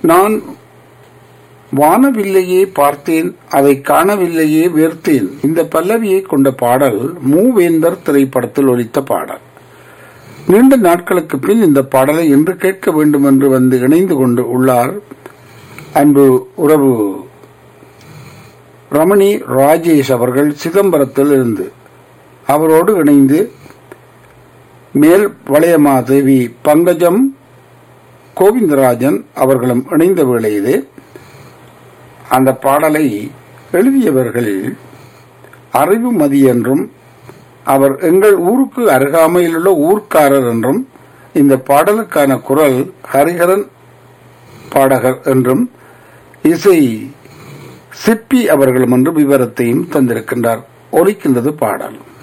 நான் வானவில்லையே பார்த்தேன் அதை காணவில்லையே வேர்த்தேன் இந்த பல்லவியை கொண்ட பாடல் மூவேந்தர் திரைப்படத்தில் ஒலித்த பாடல் நீண்ட நாட்களுக்கு பின் இந்த பாடலை என்று கேட்க வேண்டும் என்று வந்து இணைந்து கொண்டு உள்ளார் அன்பு உறவு ரமணி ராஜேஷ் அவர்கள் சிதம்பரத்தில் இருந்து அவரோடு இணைந்து மேல் வளையமாதேவி பங்கஜம் கோவிந்தராஜன் அவர்களும் இணைந்த வேளையிலே அந்த பாடலை எழுதியவர்கள் அறிவுமதி என்றும் அவர் எங்கள் ஊருக்கு அருகாமையில் உள்ள ஊர்க்காரர் என்றும் இந்த பாடலுக்கான குரல் ஹரிஹரன் பாடகர் என்றும் இசை சிப்பி அவர்களும் என்று விவரத்தையும் தந்திருக்கின்றார் ஒலிக்கின்றது பாடல்